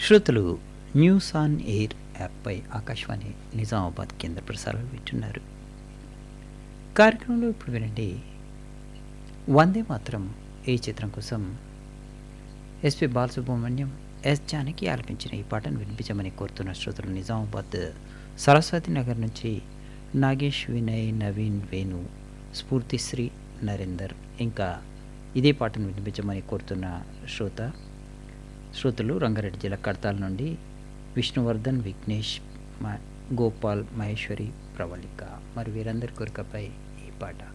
శ్రోతలు news on air యాప్పై ఆకాశవాణి నిజామాబాద్ కేంద్ర ప్రసారాలు వింటున్నారు కార్యక్రమంలో ఇప్పుడు వినండి వందే మాత్రం ఈ చిత్రం కోసం ఎస్పి బాలసుబ్రహ్మణ్యం ఎస్ జానకి ఆలపించిన ఈ పాటను వినిపించమని కోరుతున్న శ్రోతలు నిజామాబాద్ సరస్వతి నగర్ నుంచి నాగేష్ వినయ్ నవీన్ వేణు స్ఫూర్తిశ్రీ నరేందర్ ఇంకా ఇదే పాటను వినిపించమని కోరుతున్న శ్రోత శ్రోతలు రంగారెడ్డి జిల్లా కడతాల నుండి విష్ణువర్ధన్ విఘ్నేష్ మ- గోపాల్ మహేశ్వరి ప్రవళిక మరి వీరందరి కోరికపై ఈ పాట